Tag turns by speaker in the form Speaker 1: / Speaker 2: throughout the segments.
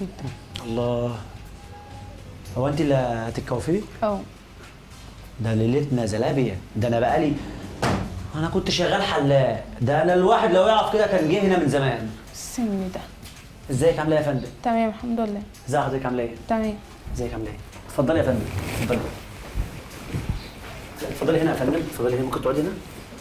Speaker 1: جدا
Speaker 2: الله هو انت اللي هتتكوفي
Speaker 1: اه
Speaker 2: ده ليلتنا زلابية ده انا بقالي انا كنت شغال حلاق ده انا الواحد لو يعرف كده كان جه هنا من زمان
Speaker 1: السن ده
Speaker 2: ازيك عامله ايه يا فندم
Speaker 1: تمام الحمد لله
Speaker 2: ازي حضرتك عامله ايه
Speaker 1: تمام
Speaker 2: ازيك عامله ايه اتفضلي يا فندم اتفضلي اتفضلي هنا يا فندم اتفضلي هنا ممكن تقعدي هنا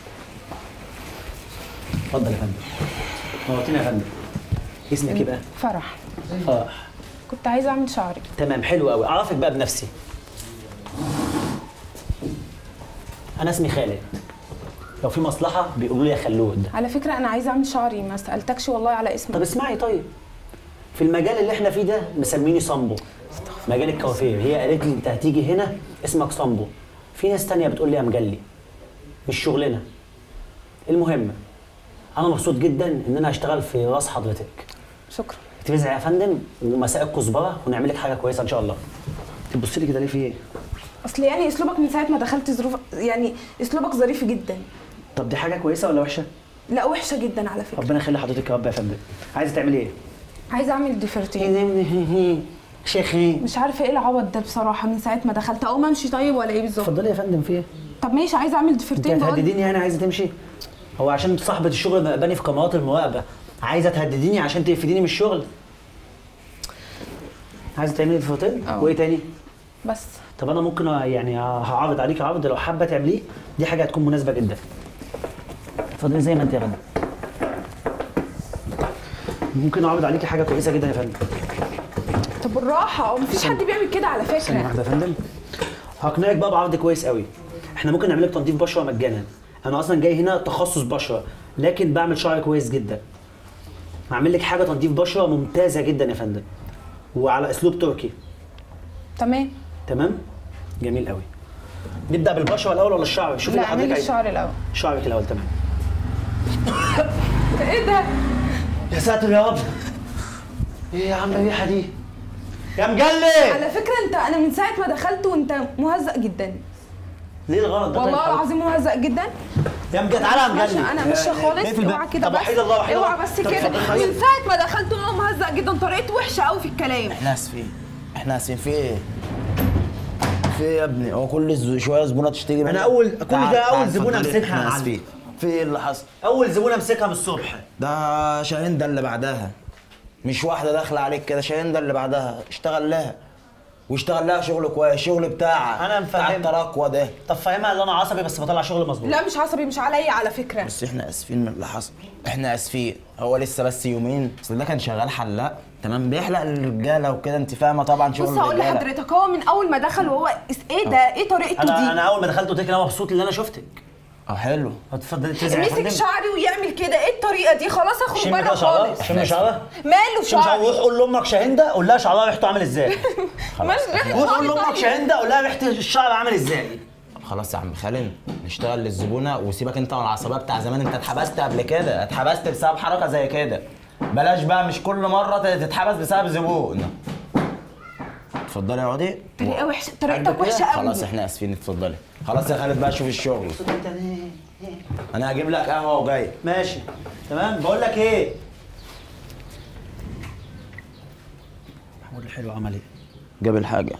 Speaker 2: اتفضل يا فندم نورتينا يا فندم اسمك ايه بقى
Speaker 1: فرح
Speaker 2: فرح
Speaker 1: كنت عايزه اعمل شعري
Speaker 2: تمام حلو قوي اعرفك بقى بنفسي انا اسمي خالد لو في مصلحه بيقولوا لي يا خلود
Speaker 1: على فكره انا عايزه اعمل شعري ما سالتكش والله على
Speaker 2: طب
Speaker 1: اسمك
Speaker 2: اسمعي طيب في المجال اللي احنا فيه ده مسميني صامبو مجال الكوافير هي قالت لي انت هتيجي هنا اسمك صامبو في ناس تانية بتقول لي يا مجلي مش شغلنا المهم انا مبسوط جدا ان انا هشتغل في راس حضرتك
Speaker 1: شكرا
Speaker 2: تبزع يا فندم ومساء الكزبره ونعمل لك حاجه كويسه ان شاء الله تبص لي كده ليه في ايه
Speaker 1: اصل يعني اسلوبك من ساعه ما دخلت ظروف يعني اسلوبك ظريف جدا
Speaker 2: طب دي حاجه كويسه ولا وحشه
Speaker 1: لا وحشه جدا على فكره
Speaker 2: ربنا يخلي حضرتك يا رب يا فندم عايزه تعملي ايه
Speaker 1: عايزه اعمل ديفرتين
Speaker 2: شيخي
Speaker 1: مش عارفه ايه العبط ده بصراحه من ساعه ما دخلت اقوم امشي طيب ولا ايه بالظبط
Speaker 2: اتفضلي يا فندم في ايه
Speaker 1: طب ماشي عايزه اعمل
Speaker 2: انت
Speaker 1: ديفرتين بقول
Speaker 2: هتهدديني يعني عايزه تمشي هو عشان صاحبه الشغل مقباني في كاميرات المراقبه عايزه تهدديني عشان تفيديني من الشغل عايزه تعملي الفوتين
Speaker 1: اه.
Speaker 2: وايه تاني
Speaker 1: بس
Speaker 2: طب انا ممكن يعني هعرض عليك عرض لو حابه تعمليه دي حاجه هتكون مناسبه جدا اتفضلي زي ما انت يا فندم ممكن اعرض عليكي حاجه كويسه جدا يا فندم
Speaker 1: طب بالراحه هو مفيش حد بيعمل كده على
Speaker 2: ثانيه
Speaker 1: فكره
Speaker 2: واحده يا فندم هقنعك بقى بعرض كويس قوي احنا ممكن نعمل لك تنظيف بشره مجانا انا اصلا جاي هنا تخصص بشره لكن بعمل شعر كويس جدا هعمل لك حاجه تنظيف بشره ممتازه جدا يا فندم وعلى اسلوب تركي
Speaker 1: تمام
Speaker 2: تمام جميل قوي نبدا بالبشره الاول ولا الشعر شوفي
Speaker 1: لا
Speaker 2: اللي
Speaker 1: اعمل
Speaker 2: حضرتك
Speaker 1: لي
Speaker 2: عايزاه.
Speaker 1: الشعر الاول
Speaker 2: شعرك الاول تمام
Speaker 1: ايه ده
Speaker 2: يا ساتر يا رب ايه يا عم الريحه دي يا مجلي
Speaker 1: على فكره انت انا من ساعه ما دخلت وانت مهزأ جدا
Speaker 2: ليه الغلط ده طيب
Speaker 1: والله
Speaker 2: حضرتك؟
Speaker 1: العظيم مهزأ جدا
Speaker 2: يا مجد تعالى يا
Speaker 1: ماشي
Speaker 2: مجلي
Speaker 1: انا ماشيه خالص
Speaker 2: اقفل بقى.
Speaker 1: اوعى كده
Speaker 2: طب
Speaker 1: بس
Speaker 2: وحيد الله وحيد
Speaker 1: اوعى
Speaker 2: الله.
Speaker 1: بس
Speaker 2: طب
Speaker 1: كده
Speaker 2: اتفضل خلاص.
Speaker 1: من ساعه ما دخلت وهو مهزأ جدا طريقته وحشه قوي في الكلام
Speaker 3: احنا اسفين احنا اسفين في ايه؟ في ايه يا ابني؟ هو كل ز- شويه زبونه تشتري منك
Speaker 2: أول- كل
Speaker 3: تعال-
Speaker 2: ده أول
Speaker 3: تعال
Speaker 2: زبونة
Speaker 3: اتفضلي.
Speaker 2: أمسكها يا
Speaker 3: احنا
Speaker 2: معلم.
Speaker 3: اسفين في ايه اللي حصل؟
Speaker 2: اول زبونه امسكها من الصبح
Speaker 3: ده شاهين ده اللي بعدها مش واحده داخله عليك كده شاهين ده اللي بعدها اشتغل لها واشتغل لها شغل كويس الشغل بتاعها
Speaker 2: أنا
Speaker 3: بتاع
Speaker 2: مفهم.
Speaker 3: التراكوة ده
Speaker 2: طب فاهمها ان انا عصبي بس بطلع شغل مظبوط
Speaker 1: لا مش عصبي مش عليا على فكره
Speaker 3: بس احنا اسفين من اللي حصل احنا اسفين هو لسه بس يومين اصل ده كان شغال حلاق تمام بيحلق للرجاله وكده انت فاهمه طبعا شغل
Speaker 1: بص هقول
Speaker 3: الرجاله
Speaker 1: لحضرتك هو من اول ما دخل وهو اس- ايه ده ايه طريقته
Speaker 2: انا
Speaker 1: دي
Speaker 2: انا اول ما دخلت قلت لك انا مبسوط ان انا شفتك
Speaker 3: اه حلو
Speaker 2: اتفضل تزعل يا
Speaker 1: مسك
Speaker 2: فندم
Speaker 1: شعري ويعمل كده ايه الطريقه دي خلاص اخرج
Speaker 2: شم
Speaker 1: بره
Speaker 2: كده شعرها
Speaker 1: خالص
Speaker 2: شم شعرها
Speaker 1: ماله
Speaker 2: شم شعرها
Speaker 1: شعري
Speaker 2: روح قول لامك شاهندة قول لها شعرها ريحته عامل ازاي
Speaker 1: ماشي
Speaker 2: روح قول لامك شاهندة قول لها ريحه الشعر عامل ازاي
Speaker 3: خلاص يا عم خالد نشتغل للزبونه وسيبك انت من العصبيه بتاع زمان انت اتحبست قبل كده اتحبست بسبب حركه زي كده بلاش بقى مش كل مره تتحبس بسبب زبون اتفضلي اقعدي
Speaker 1: طريقه وحشه طريقتك وحشه قوي
Speaker 3: خلاص احنا اسفين اتفضلي خلاص يا خالد بقى شوف الشغل انا هجيب لك قهوه وجاي
Speaker 2: ماشي تمام بقول لك ايه محمود الحلو عمل ايه
Speaker 3: جاب الحاجه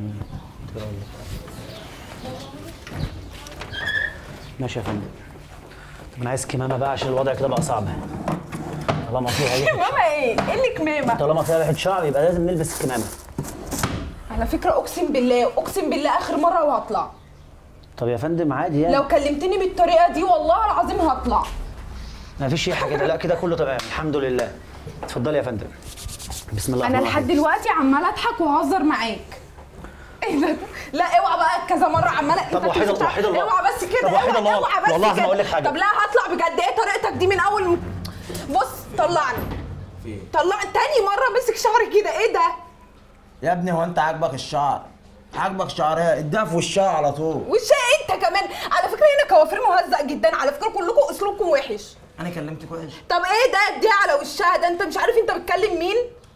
Speaker 2: ماشي يا فندم طب انا عايز كمامه بقى عشان الوضع كده بقى صعب طالما فيها ريحه
Speaker 1: ماما ايه ايه اللي كمامه
Speaker 2: طالما فيها ريحه شعر يبقى لازم نلبس الكمامه
Speaker 1: على فكره اقسم بالله اقسم بالله اخر مره وهطلع
Speaker 2: طب يا فندم عادي يعني
Speaker 1: لو كلمتني بالطريقه دي والله العظيم هطلع
Speaker 2: ما فيش ريحه كده لا كده كله تمام الحمد لله اتفضلي يا فندم بسم الله
Speaker 1: انا
Speaker 2: الرحمن
Speaker 1: لحد
Speaker 2: الرحيم.
Speaker 1: دلوقتي عماله اضحك واهزر معاك ايه ده لا اوعى بقى كذا مره عماله
Speaker 2: طب
Speaker 1: انت
Speaker 2: وحيد
Speaker 1: مش
Speaker 2: الله- وحيد الله.
Speaker 1: اوعى بس كده
Speaker 2: طب وحيد
Speaker 1: اوعى
Speaker 2: الله.
Speaker 1: اوعى بس
Speaker 2: والله العظيم
Speaker 1: كده
Speaker 2: أقول لك حاجة.
Speaker 1: طب لا هطلع بجد ايه طريقتك دي من اول م... بص طلعني طلع تاني مره مسك شعري كده ايه ده
Speaker 3: يا ابني هو انت عاجبك الشعر عاجبك شعرها اديها في وشها على طول
Speaker 1: وش انت كمان على فكره هنا كوافير مهزأ جدا على فكره كلكم اسلوبكم وحش
Speaker 3: انا كلمتك وحش
Speaker 1: طب ايه ده اديها على وشها ده انت مش عارف انت بتكلم مين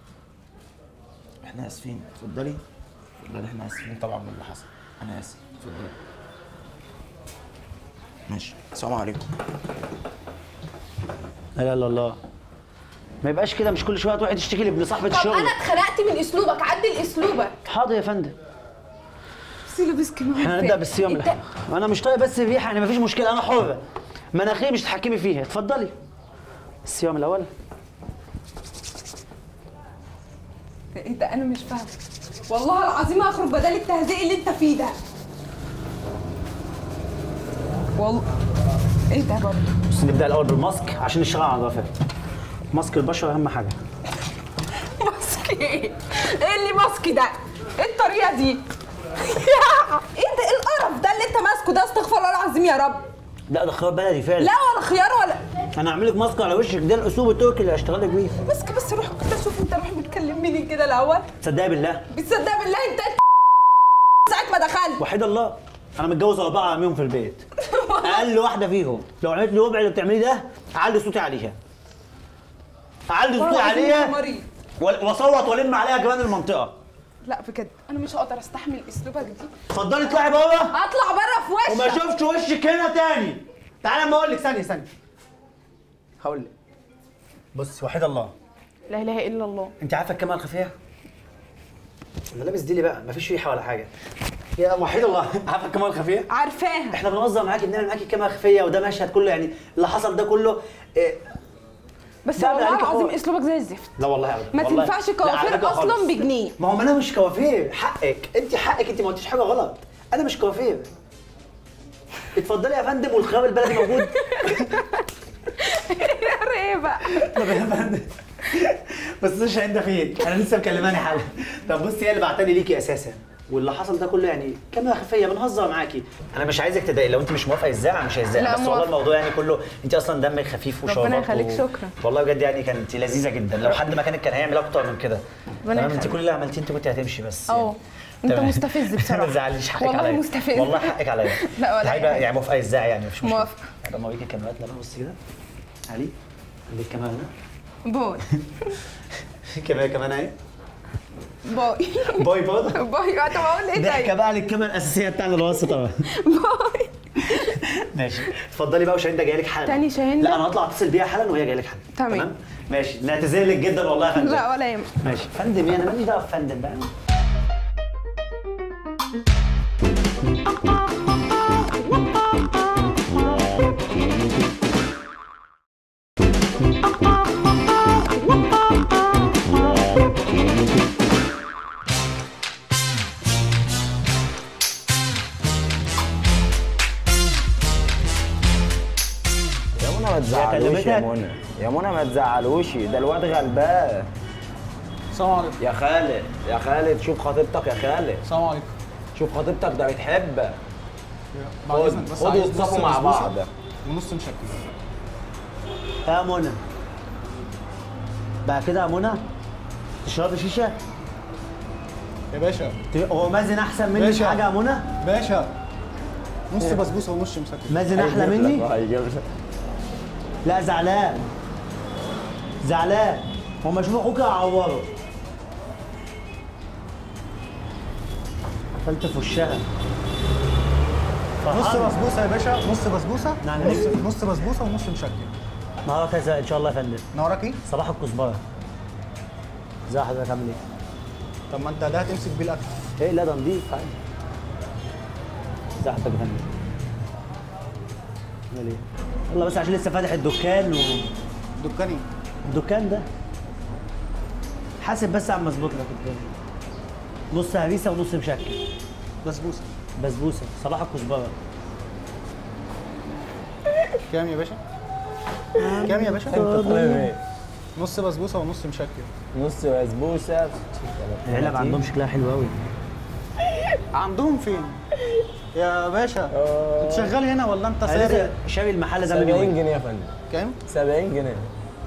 Speaker 3: احنا اسفين اتفضلي اتفضلي احنا اسفين طبعا من اللي حصل انا اسف اتفضلي ماشي السلام عليكم
Speaker 2: لا اله الا الله ما يبقاش كده مش كل شويه تروحي تشتكي لابن صاحبه
Speaker 1: طب
Speaker 2: الشغل
Speaker 1: انا اتخنقت من اسلوبك عدل اسلوبك
Speaker 2: حاضر يا فندم
Speaker 1: بس لابس كمان
Speaker 2: احنا هنبدا بالصيام
Speaker 1: انت-
Speaker 2: لا انا مش طايق بس الريحه يعني مفيش مشكله انا حره مناخيري مش تتحكمي فيها اتفضلي الصيام الاول
Speaker 1: ايه ده انا مش فاهمه والله العظيم هخرج بدل التهزيق اللي انت فيه ده والله ايه ده برضه
Speaker 2: بس نبدا الاول بالماسك عشان نشتغل على الضوافر ماسك البشره اهم حاجه
Speaker 1: ماسك ايه؟ ايه اللي ماسك ده؟ ايه الطريقه دي؟ ايه ده ايه القرف ده اللي انت ماسكه ده استغفر الله العظيم يا رب
Speaker 2: لا ده خيار بلدي فعلا
Speaker 1: لا ولا خيار ولا
Speaker 2: انا هعمل لك ماسك على وشك ده الاسلوب التركي اللي هشتغل لك بيه
Speaker 1: ماسك بس روح كده شوف انت روح بتكلم مين كده الاول
Speaker 2: تصدقي بالله
Speaker 1: بتصدق بالله انت ساعه ما دخلت
Speaker 2: وحيد الله انا متجوز اربعه عميهم في البيت اقل واحده فيهم لو عملت لي ربع اللي بتعمليه ده اعلي صوتي عليها اعلي صوتي
Speaker 1: والله العظيم
Speaker 2: عليها
Speaker 1: انت مريض.
Speaker 2: و- واصوت والم عليها كمان المنطقه
Speaker 1: لا بجد انا مش هقدر استحمل اسلوبك دي
Speaker 2: اتفضلي اطلعي بره
Speaker 1: اطلع بره في
Speaker 2: وما
Speaker 1: وشك
Speaker 2: اشوفش وشك هنا تاني تعالى اما اقول لك ثانيه ثانيه هقول لك بص وحيد الله
Speaker 1: لا اله الا الله
Speaker 2: انت عارفه الكاميرا الخفيه انا لابس دي ليه بقى مفيش ريحه ولا حاجه يا وحيد الله عارفه الكاميرا الخفيه
Speaker 1: عارفاها
Speaker 2: احنا بنهزر معاكي بنعمل معاكي كاميرا خفيه وده مشهد كله يعني اللي حصل ده كله إيه
Speaker 1: بس
Speaker 2: لا، لا،
Speaker 1: والله
Speaker 2: عليك
Speaker 1: العظيم
Speaker 2: خالص.
Speaker 1: اسلوبك زي الزفت
Speaker 2: لا والله ابدا
Speaker 1: ما
Speaker 2: والله.
Speaker 1: تنفعش
Speaker 2: لا، على
Speaker 1: كوافير
Speaker 2: فكرة
Speaker 1: أصلاً
Speaker 2: خالص.
Speaker 1: بجنيه.
Speaker 2: ما هو انا مش كوافير حقك انت حقك انت ما قلتيش حاجه غلط انا مش كوافير اتفضلي يا فندم والخيار البلدي موجود
Speaker 1: ايه بقى
Speaker 2: طب يا فندم بس الشاهين ده فين؟ انا لسه مكلماني حالا طب بصي هي اللي بعتني ليكي اساسا واللي حصل ده كله يعني كاميرا خفيه بنهزر معاكي انا مش عايزك تضايقي لو انت مش موافقه الزاع مش هيزاع
Speaker 1: لا،
Speaker 2: بس والله
Speaker 1: موافقة.
Speaker 2: الموضوع يعني كله انت اصلا دمك خفيف وشربات
Speaker 1: ربنا يخليك، شكرا.
Speaker 2: والله بجد يعني كانت لذيذه جدا لو حد مكانك كان هيعمل اكتر من كده
Speaker 1: ربنا
Speaker 2: تمام انت
Speaker 1: يخليك.
Speaker 2: كل اللي عملتيه انت كنت هتمشي بس
Speaker 1: اه.
Speaker 2: يعني.
Speaker 1: انت
Speaker 2: تمام.
Speaker 1: مستفز بصراحة.
Speaker 2: ما تزعليش حقك
Speaker 1: والله
Speaker 2: عليا
Speaker 1: مستفز.
Speaker 2: والله حقك عليا
Speaker 1: لا ولا
Speaker 2: هيبقى
Speaker 1: حاجة.
Speaker 2: يعني موافقه الزاع يعني مش مشكله
Speaker 1: موافقة.
Speaker 2: هبقى اوريك الكاميرات لا بص كده علي عندك كاميرا هنا
Speaker 1: باي
Speaker 2: كاميرا كمان اهي
Speaker 1: باي
Speaker 2: باي برضه
Speaker 1: باي طب اقول ايه
Speaker 2: ضحكه
Speaker 1: طيب
Speaker 2: بقى على الكاميرا الاساسيه بتاعنا الوسط طبعا
Speaker 1: باي
Speaker 2: ماشي اتفضلي بقى وشاهين ده جاي لك حالا
Speaker 1: تاني شاهين
Speaker 2: لا
Speaker 1: ده؟
Speaker 2: انا هطلع اتصل بيها حالا وهي جايه لك حالا
Speaker 1: تمام.
Speaker 2: ماشي نعتذر لك جدا والله يا فندم
Speaker 1: لا ولا يهمك
Speaker 2: ماشي فندم ايه انا ماليش دعوه بفندم بقى
Speaker 3: يا منى ما تزعلوش يا
Speaker 2: كلمتك؟
Speaker 3: منى يا منى ما تزعلوش ده الواد غلبان
Speaker 4: السلام عليكم
Speaker 3: يا خالد يا خالد شوف خطيبتك يا خالد
Speaker 4: السلام عليكم
Speaker 3: شوف خطيبتك ده بتحبك
Speaker 4: بعد
Speaker 3: خد
Speaker 4: اذنك بس
Speaker 3: خدوا
Speaker 4: عايز
Speaker 3: اتصفوا
Speaker 4: نص
Speaker 3: مع
Speaker 4: بسبوسة
Speaker 3: بعض
Speaker 4: ونص مشكل
Speaker 2: يا منى بقى كده يا منى تشربي شيشه
Speaker 4: يا باشا
Speaker 2: ت- هو مازن احسن مني في
Speaker 4: باشا.
Speaker 2: حاجه يا منى
Speaker 4: باشا نص بسبوسه ونص مسكر
Speaker 2: مازن احلى مني
Speaker 3: هيجيب لك
Speaker 2: لا زعلان زعلان هما يشوفوا اخوك هيعوره قفلت في وشها
Speaker 4: نص
Speaker 2: فرحان؟
Speaker 4: بسبوسه يا باشا نص بسبوسه
Speaker 2: نعم.
Speaker 4: نص نص بسبوسه ونص مشكل
Speaker 2: نهارك كذا ان شاء الله يا فندم
Speaker 4: نورك ايه؟
Speaker 2: صباح الكزبره ازي حضرتك عامل ايه؟
Speaker 4: طب ما انت ده هتمسك بيه الاكل
Speaker 2: ايه لا ده نضيف عادي ازي حضرتك يا فندم عامل ايه؟ يلا بس عشان لسه فاتح الدكان و...
Speaker 4: دكاني
Speaker 2: الدكان ده حاسب بس عم مظبوط لك الدنيا نص هريسه ونص مشكل
Speaker 4: بسبوسه
Speaker 2: بسبوسه صباح الكزبره
Speaker 4: كام يا باشا؟ كام يا باشا؟
Speaker 3: انت طيب ايه
Speaker 4: نص بسبوسه ونص مشكل
Speaker 3: نص بسبوسه
Speaker 2: العلب عندهم شكلها حلو قوي
Speaker 4: عندهم فين؟ يا باشا انت شغال هنا ولا انت سارق؟
Speaker 2: شاري المحل ده من
Speaker 3: 70
Speaker 2: يومين
Speaker 3: جنيه يا فندم
Speaker 4: كام؟
Speaker 3: 70 جنيه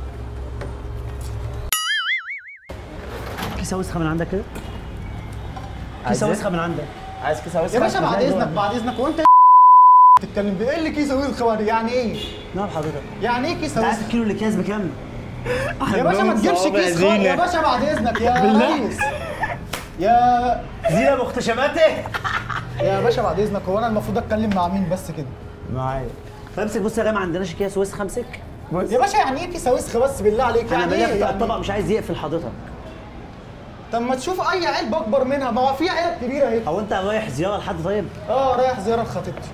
Speaker 2: كيسه وسخه من عندك كده
Speaker 3: عايز
Speaker 2: كيسه
Speaker 3: ايه؟
Speaker 2: وسخه من عندك
Speaker 3: عايز كيسه وسخه
Speaker 4: يا باشا بعد
Speaker 2: لا،
Speaker 4: اذنك
Speaker 2: دول.
Speaker 4: بعد اذنك هو انت تتكلم بايه اللي كيسه وسخه يعني ايه؟
Speaker 2: نعم حضرتك
Speaker 4: يعني ايه
Speaker 2: انت
Speaker 4: كيسه
Speaker 2: عارف
Speaker 4: وسخه؟
Speaker 2: الكيلو الاكياس بكام؟
Speaker 4: يا باشا ما تجيبش
Speaker 2: صوابع
Speaker 4: كيس خالص
Speaker 2: زينة.
Speaker 4: يا باشا بعد اذنك يا
Speaker 2: بالله؟
Speaker 4: ريس يا
Speaker 2: زينه مختشماته
Speaker 4: يا باشا بعد اذنك هو انا المفروض اتكلم مع مين بس كده
Speaker 2: معايا فامسك بص يا جماعه ما عندناش اكياس وسخه امسك
Speaker 4: يا باشا يعني ايه كيسه وسخه بس بالله عليك
Speaker 2: انا
Speaker 4: يعني
Speaker 2: بلاقي
Speaker 4: ايه
Speaker 2: بتاع
Speaker 4: يعني
Speaker 2: الطبق مش عايز يقفل حضرتك
Speaker 4: طب ما تشوف اي علبه اكبر منها ما هو في علب كبيره اهي
Speaker 2: هو انت رايح زياره لحد طيب
Speaker 4: اه رايح زياره لخطيبتي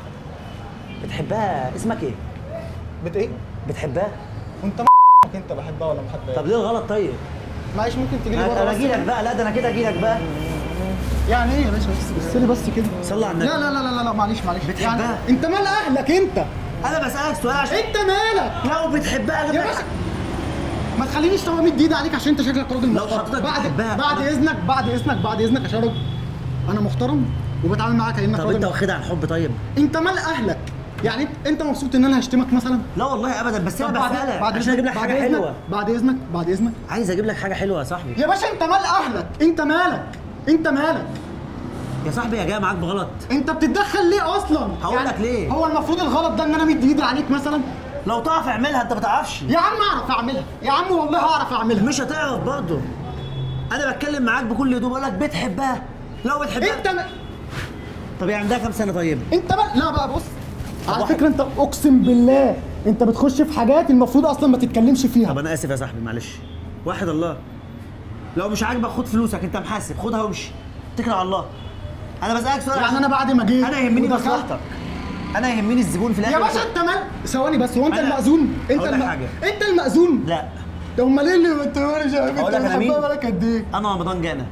Speaker 2: بتحبها اسمك ايه
Speaker 4: بت ايه
Speaker 2: بتحبها
Speaker 4: وانت م- انت بحبها ولا محبها
Speaker 2: طب ليه الغلط طيب
Speaker 4: معلش ممكن تجي لي بره
Speaker 2: انا
Speaker 4: بس
Speaker 2: اجي لك بقى لا ده انا كده اجي لك بقى
Speaker 4: يعني ايه يا باشا بس بص لي بس كده
Speaker 2: صلي على النبي
Speaker 4: لا لا لا لا لا معلش معلش
Speaker 2: بتحبها؟
Speaker 4: يعني انت مال اهلك انت
Speaker 2: انا بسالك سؤال عشان
Speaker 4: انت مالك
Speaker 2: لو بتحبها
Speaker 4: يا باشا ما تخلينيش طبعا مد ايدي عليك عشان انت شكلك راجل
Speaker 2: لو
Speaker 4: محترم.
Speaker 2: حضرتك
Speaker 4: بعد
Speaker 2: بتحبها.
Speaker 4: بعد اذنك بعد اذنك بعد اذنك عشان راجل انا محترم وبتعامل معاك كانك
Speaker 2: طب
Speaker 4: راجل
Speaker 2: انت واخدها عن حب طيب
Speaker 4: انت مال اهلك يعني انت مبسوط ان انا هشتمك مثلا
Speaker 2: لا والله ابدا بس
Speaker 4: طب
Speaker 2: انا
Speaker 4: بعد
Speaker 2: بسالك
Speaker 4: بعد
Speaker 2: عشان اجيب لك
Speaker 4: بعد
Speaker 2: حاجه
Speaker 4: إذنك-
Speaker 2: حلوه
Speaker 4: بعد اذنك بعد اذنك
Speaker 2: عايز اجيب لك حاجه حلوه يا صاحبي
Speaker 4: يا باشا انت مال اهلك انت مالك انت مالك
Speaker 2: يا صاحبي يا جاي معاك بغلط
Speaker 4: انت بتتدخل ليه اصلا
Speaker 2: هقول لك ليه.
Speaker 4: هو المفروض الغلط ده ان انا مدي ايدي عليك مثلا
Speaker 2: لو تعرف اعملها انت ما تعرفش
Speaker 4: يا عم اعرف اعملها يا عم والله هعرف اعملها
Speaker 2: مش هتعرف برضه انا بتكلم معاك بكل هدوء بقول لك بتحبها لو بتحبها
Speaker 4: انت م...
Speaker 2: طب هي عندها كام سنه طيب
Speaker 4: انت مال لا بقى بص على
Speaker 2: واحد.
Speaker 4: فكره انت اقسم بالله انت بتخش في حاجات المفروض اصلا ما تتكلمش
Speaker 2: طب
Speaker 4: فيها
Speaker 2: انا اسف يا صاحبي معلش واحد الله لو مش عاجبك خد فلوسك انت محاسب خدها وامشي اتكل على الله انا بسالك سؤال
Speaker 4: يعني
Speaker 2: عشان-
Speaker 4: انا بعد ما جيت
Speaker 2: انا يهمني
Speaker 4: ودخلت-
Speaker 2: مصلحتك انا يهمني الزبون في الاخر
Speaker 4: يا باشا انت مال ثواني بس هو انت
Speaker 2: أنا-
Speaker 4: المأذون انت
Speaker 2: هقول لك
Speaker 4: الم...
Speaker 2: حاجة.
Speaker 4: انت المأذون
Speaker 2: لا
Speaker 4: ده امال ايه اللي انت مش عارف
Speaker 2: هقول
Speaker 4: انت
Speaker 2: لك أنا مين؟
Speaker 4: بتحبها بالك قد ايه
Speaker 2: انا رمضان جانا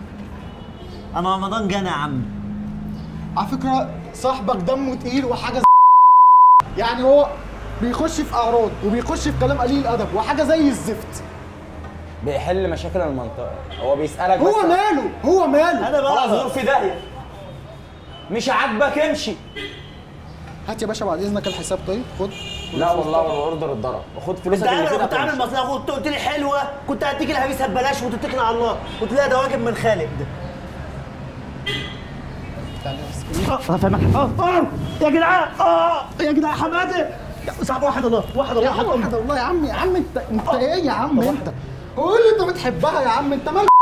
Speaker 2: انا رمضان جانا يا عم
Speaker 4: على فكره صاحبك دمه تقيل وحاجه ز- يعني هو بيخش في اعراض وبيخش في كلام قليل الادب وحاجه زي الزفت
Speaker 3: بيحل مشاكل المنطقه هو بيسالك
Speaker 4: هو
Speaker 3: بس
Speaker 4: ماله هو ماله
Speaker 2: انا
Speaker 3: خلاص
Speaker 2: بقى
Speaker 3: دور في داهيه مش عاجبك امشي
Speaker 4: هات يا باشا بعد اذنك الحساب طيب خد
Speaker 3: لا والله الاوردر اتضرب خد
Speaker 2: انت
Speaker 3: فلوسك اللي
Speaker 2: عارف
Speaker 3: فيها
Speaker 2: لو كنت عامل
Speaker 3: وامشي.
Speaker 2: مصلحه كنت قلت لي حلوه كنت هديك الهبيسه ببلاش وتتكل على الله قلت لها ده واجب من خالد اه فاهمك اه اه يا جدعان اه يا جدعان حمادي صعب واحد الله واحد
Speaker 4: يا
Speaker 2: الله
Speaker 4: عم
Speaker 2: حط
Speaker 4: واحد والله يا عم يا عم انت انت ايه يا عم انت قول لي انت بتحبها يا عم انت مالك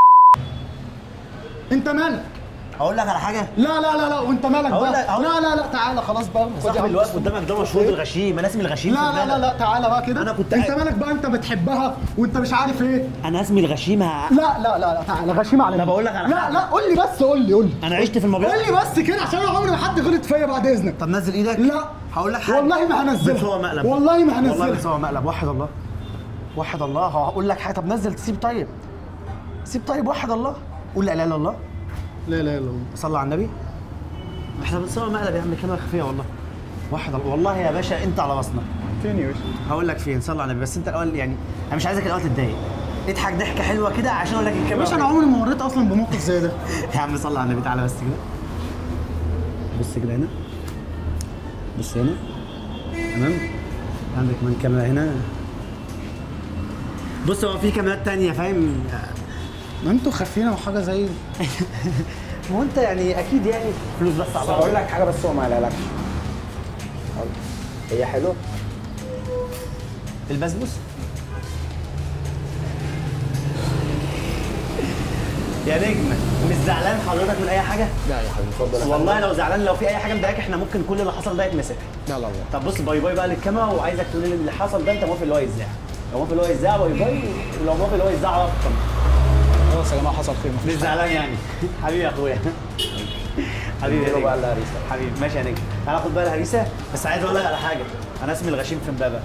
Speaker 4: انت مالك
Speaker 2: اقول لك على حاجه
Speaker 4: لا لا لا لا وانت مالك
Speaker 2: هقول
Speaker 4: بقى
Speaker 2: لك- هقول-
Speaker 4: لا لا لا تعالى خلاص بقى خد يا
Speaker 2: صاحبي
Speaker 4: عم.
Speaker 2: اللي واقف قدامك ده مشهور بالغشيم انا اسمي الغشيم
Speaker 4: لا
Speaker 2: خد
Speaker 4: لا لا
Speaker 2: بالك.
Speaker 4: لا تعالى بقى كده
Speaker 2: أنا كنت
Speaker 4: انت
Speaker 2: قاعد-
Speaker 4: مالك بقى انت بتحبها وانت مش عارف ايه
Speaker 2: انا اسمي الغشيم ه-
Speaker 4: لا لا لا لا تعالى غشيمه على
Speaker 2: طب
Speaker 4: مين؟
Speaker 2: أقول لك على
Speaker 4: لا
Speaker 2: حاجة.
Speaker 4: لا قول لي بس قول لي قول لي
Speaker 2: انا عشت في الموضوع
Speaker 4: قول لي بس كده عشان انا عمري ما حد غلط فيا بعد اذنك
Speaker 2: طب نزل ايدك
Speaker 4: لا
Speaker 2: هقول لك حاجه
Speaker 4: والله ما هنزلها
Speaker 2: بتصور مقلب
Speaker 4: والله ما
Speaker 2: والله
Speaker 4: هنزلها
Speaker 2: بتصور مقلب وحد الله وحد الله هقول لك حاجه طب نزل تسيب طيب سيب طيب وحد الله قول لا اله الا الله
Speaker 4: لا لا لا لا
Speaker 2: صلى على النبي احنا بنصور مقلب يا عم الكاميرا خفيه والله وحد الله والله يا باشا انت على راسنا
Speaker 4: فين يا باشا
Speaker 2: هقول لك فين صلى على النبي بس انت الاول يعني انا مش عايزك الاول تتضايق اضحك ضحكه حلوه كده عشان اقول لك
Speaker 4: يا
Speaker 2: الكاميرا
Speaker 4: باشا انا عمري ما مريت اصلا بموقف زي ده
Speaker 2: يا عم صلى على النبي تعالى بس كده بص كده هنا بص هنا تمام عندك كمان كاميرا هنا بص هو في كاميرات تانية فاهم
Speaker 4: ما انتوا خافين او حاجه زي
Speaker 2: ما هو انت يعني اكيد يعني فلوس بس على
Speaker 3: اقول لك حاجه بس هو ما قالهالكش هي حلوه
Speaker 2: البسبوس يا نجم مش زعلان حضرتك من اي حاجه؟
Speaker 3: لا يا حبيبي اتفضل
Speaker 2: والله لو زعلان لو في اي حاجه مضايقك احنا ممكن كل اللي حصل ده يتمسك
Speaker 3: لا لا لا
Speaker 2: طب بص باي باي بقى للكاميرا وعايزك تقول لي اللي حصل ده انت موافق اللي هو يذاع لو موافق اللي هو يذاع باي باي ولو موافق اللي هو يذاع اكتر
Speaker 4: خلاص يا جماعه حصل خير
Speaker 2: مش زعلان يعني حبيبي يا اخويا حبيبي يا
Speaker 3: اديله
Speaker 2: نجم.
Speaker 3: بقى الهريسه
Speaker 2: حبيبي ماشي يا نجم تعالى خد بقى الهريسه بس عايز اقول لك على حاجه انا اسمي الغشيم في امبابه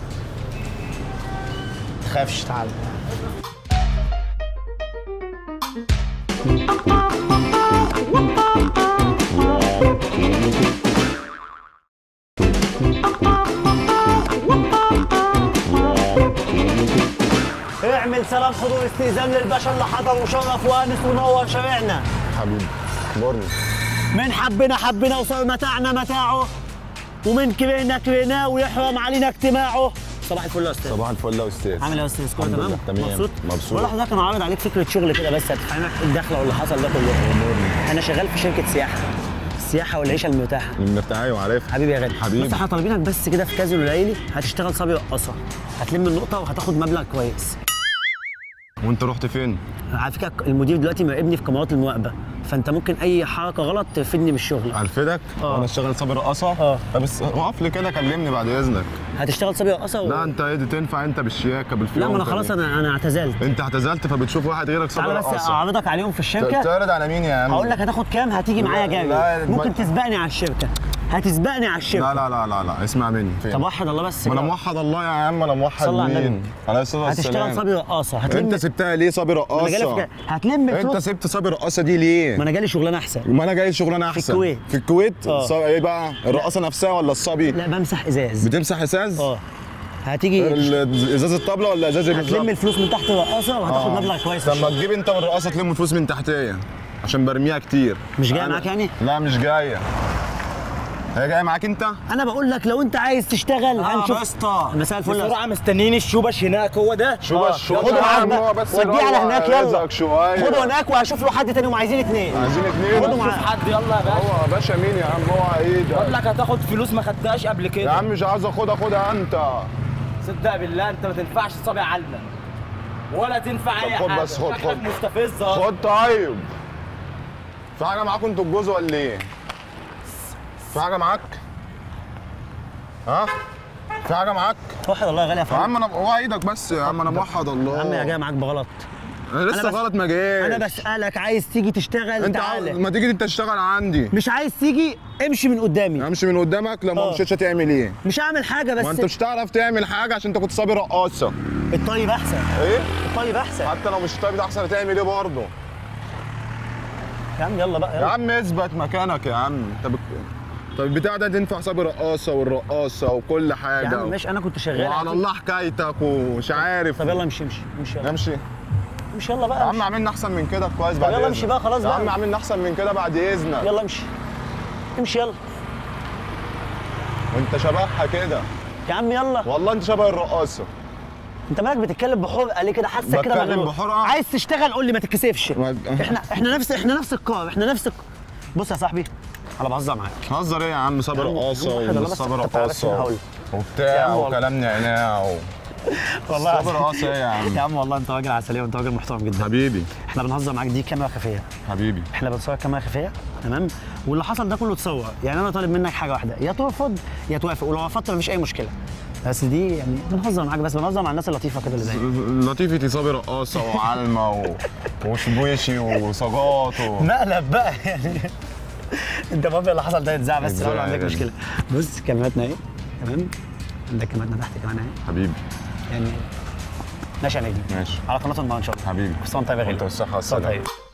Speaker 2: تخافش تعالى اعمل سلام حضور استئذان للباشا اللي حضر وشرف وانس ونور شارعنا
Speaker 3: حبيبي اخبارني
Speaker 2: من حبنا حبنا وصار متاعنا متاعه ومن كرهنا كرهناه ويحرم علينا اجتماعه صباح الفل يا استاذ
Speaker 3: صباح الفل يا استاذ
Speaker 2: عامل ايه يا استاذ كله
Speaker 3: الحمد
Speaker 2: تمام
Speaker 3: لله، تمام.
Speaker 2: مبسوط
Speaker 3: مبسوط.
Speaker 2: ولا حضرتك انا عارض عليك فكره شغل كده بس هتفهمك ايه الدخله واللي حصل ده كله انا شغال في شركه سياحه السياحه والعيشه المتاحه
Speaker 3: من مرتاحه وعارف
Speaker 2: حبيبي يا غالي
Speaker 3: حبيبي.
Speaker 2: بس احنا طالبينك بس كده في كازينو ليلي هتشتغل صبي رقاصه هتلم النقطه وهتاخد مبلغ كويس
Speaker 3: وانت رحت فين؟
Speaker 2: على فكره المدير دلوقتي مراقبني في كاميرات المراقبه فانت ممكن اي حركه غلط تفيدني بالشغل
Speaker 5: الفدك
Speaker 2: آه.
Speaker 5: وانا اشتغل صبي رقاصه
Speaker 2: آه.
Speaker 5: طب بس وقف لي كده كلمني بعد اذنك
Speaker 2: هتشتغل صبي رقاصه و...
Speaker 5: لا انت ايه دي تنفع انت بالشياكه بالفيونكه
Speaker 2: لا ما انا
Speaker 5: دي.
Speaker 2: خلاص انا انا اعتزلت
Speaker 5: انت اعتزلت فبتشوف واحد غيرك صبي
Speaker 2: تعالى بس
Speaker 5: رقاصه
Speaker 2: اعرضك عليهم في الشركه
Speaker 5: تعرض على مين يا عم
Speaker 2: هقول لك هتاخد كام هتيجي معايا
Speaker 5: لا،
Speaker 2: جاي ممكن
Speaker 5: ما-
Speaker 2: تسبقني على الشركه هتسبقني على
Speaker 5: لا
Speaker 2: الشركه
Speaker 5: لا لا لا لا اسمع مني فين
Speaker 2: طب وحد الله بس
Speaker 5: ما انا
Speaker 2: كده.
Speaker 5: موحد الله يا عم انا موحد
Speaker 2: صلى على النبي.
Speaker 5: مين عليه الصلاه
Speaker 2: هتشتغل
Speaker 5: والسلام
Speaker 2: صبي رقاصه هتلم
Speaker 5: انت سبتها ليه صبي
Speaker 2: ما انا جاي لك في
Speaker 5: رقاصه
Speaker 2: كده. هتلم
Speaker 5: انت
Speaker 2: الفلوس
Speaker 5: سبت صبي رقاصه دي ليه
Speaker 2: ما انا جالي شغلانه احسن
Speaker 5: ما انا جاي شغلانه احسن
Speaker 2: الكويت.
Speaker 5: في الكويت
Speaker 2: اه.
Speaker 5: ص- ايه بقى الرقاصه نفسها ولا الصبي
Speaker 2: لا بمسح ازاز
Speaker 5: بتمسح ازاز
Speaker 2: اه هتيجي
Speaker 5: ال- ازاز الطبله ولا ازاز
Speaker 2: هتلم
Speaker 5: بالظبط
Speaker 2: الفلوس من تحت الرقاصه وهتاخد
Speaker 5: اه.
Speaker 2: مبلغ كويس في
Speaker 5: طب ما
Speaker 2: الشهر.
Speaker 5: تجيب انت والرقاصه تلم الفلوس من تحتيه عشان برميها كتير
Speaker 2: مش جاية
Speaker 5: أنا-
Speaker 2: معاك يعني؟
Speaker 5: لا مش جايه هي جايه معاك انت
Speaker 2: انا بقول لك لو انت عايز تشتغل هنشوف
Speaker 3: اسطى
Speaker 2: مساء الفل يا
Speaker 3: بسرعه مستنيني الشوبش هناك هو ده
Speaker 5: شو
Speaker 2: آه.
Speaker 5: بس شو
Speaker 2: خده معاك بقى. وديه على هناك يلا
Speaker 5: رزقك شويه
Speaker 2: خده هناك وهشوف له حد تاني وعايزين اتنين
Speaker 5: عايزين اتنين
Speaker 2: خده
Speaker 5: شوف
Speaker 2: معاك.
Speaker 3: حد يلا يا باشا
Speaker 5: هو يا باشا مين يا عم هو ايه
Speaker 3: بقول
Speaker 5: ده
Speaker 3: لك هتاخد فلوس ما خدتهاش قبل
Speaker 5: يا
Speaker 3: كده
Speaker 5: عم مش عاوز اخدها خدها انت
Speaker 3: صدق بالله انت ما تنفعش تصابع علنا ولا تنفع اي
Speaker 5: طب خد
Speaker 3: حاجه
Speaker 5: بس، خد،
Speaker 3: شكلك
Speaker 5: خد.
Speaker 3: مستفزه
Speaker 5: خد طيب في حاجه معاكم انتوا الجوز ولا ايه في حاجه معاك ها في حاجه معاك
Speaker 2: وحد الله يا غالي يا
Speaker 5: يا
Speaker 2: فندم
Speaker 5: عم انا اوعى ايدك بس يا عم انا موحد الله
Speaker 2: يا عم يا جاي معاك بغلط
Speaker 5: انا لسه
Speaker 2: أنا بس-
Speaker 5: غلط ما جاش
Speaker 2: انا بسالك عايز تيجي تشتغل
Speaker 5: انت عاوز-
Speaker 2: تعالى
Speaker 5: ما تيجي انت تشتغل عندي
Speaker 2: مش عايز تيجي امشي من قدامي
Speaker 5: امشي من قدامك لما
Speaker 2: اه.
Speaker 5: مشيتش هتعمل ايه
Speaker 2: مش هعمل حاجه
Speaker 5: ما انت
Speaker 2: بس
Speaker 5: مش هتعرف تعمل حاجه عشان انت كنت صبي رقاصه
Speaker 2: الطيب احسن
Speaker 5: ايه
Speaker 2: الطيب احسن
Speaker 5: حتى لو مش طيب ده احسن هتعمل ايه برضه
Speaker 2: يا عم يلا بقى
Speaker 5: يا
Speaker 2: يلا.
Speaker 5: عم اثبت مكانك يا عم انت بك... طب البتاع ده تنفع صبي رقاصه والرقاصه وكل
Speaker 2: يا
Speaker 5: حاجه
Speaker 2: عم ماشي انا كنت شغال
Speaker 5: وعلى الله حكايتك ومش عارف
Speaker 2: طب يلا امشي امشي امشي يلا
Speaker 5: امشي
Speaker 2: امشي يلا
Speaker 5: يا
Speaker 2: بقى
Speaker 5: عم
Speaker 2: امشي.
Speaker 5: عملنا احسن من كده كويس بعد
Speaker 2: يلا
Speaker 5: إذنك.
Speaker 2: امشي بقى خلاص
Speaker 5: يا
Speaker 2: بقى.
Speaker 5: عم عملنا احسن من كده بعد اذنك
Speaker 2: يلا امشي امشي يلا
Speaker 5: وانت شبهها كده
Speaker 2: يا عم يلا
Speaker 5: والله انت شبه الرقاصه
Speaker 2: انت مالك بتتكلم بحرقه ليه كده حاسك كده
Speaker 5: بتكلم
Speaker 2: مغلوب.
Speaker 5: بحرقة؟
Speaker 2: عايز تشتغل قول لي ما تتكسفش
Speaker 5: ما-
Speaker 2: احنا احنا نفس احنا نفس القار احنا نفس الق... بص يا صاحبي انا بهزر معاك
Speaker 5: هزر ايه يا عم صبي
Speaker 2: يا عم،
Speaker 5: رقاصه
Speaker 2: روح يلا
Speaker 5: ومش
Speaker 2: بس،
Speaker 5: صبي
Speaker 2: طب تعالى بس أنا
Speaker 5: رقاصه
Speaker 2: هقول. يا
Speaker 5: وبتاع
Speaker 2: عم والله.
Speaker 5: وكلام نعناع و...
Speaker 2: والله
Speaker 5: صبي رقاصه ايه يا عم
Speaker 2: يا عم والله انت راجل عسليه وانت راجل محترم جدا
Speaker 5: حبيبي
Speaker 2: احنا بنهزر معاك دي كاميرا خفيه
Speaker 5: حبيبي
Speaker 2: احنا بنصور كاميرا خفيه تمام واللي حصل ده كله اتصور يعني انا طالب منك حاجه واحده يا ترفض يا توافق ولو رفضت مفيش اي مشكله بس دي يعني بنهزر معاك بس بنهزر مع الناس اللطيفه كده اللي زيك
Speaker 5: لطيفتي صبي رقاصه وعلمه و... وشبوشي وصاجات و...
Speaker 2: مقلب بقى يعني انت برضه اللي حصل ده يتذاع بس لو
Speaker 5: يتذاع
Speaker 2: عندك
Speaker 5: يعني.
Speaker 2: مشكله بص كلماتنا اهي تمام عندك كلماتنا تحت كمان اهي
Speaker 5: حبيبي
Speaker 2: يعني ماشي يا نجم
Speaker 5: ماشي
Speaker 2: على قناه الماء ان شاء الله
Speaker 5: حبيبي
Speaker 2: كل سنه وانت طيب يا غالي
Speaker 5: وانت بالصحة
Speaker 2: كل سنة
Speaker 5: والسلامة.
Speaker 2: طيب.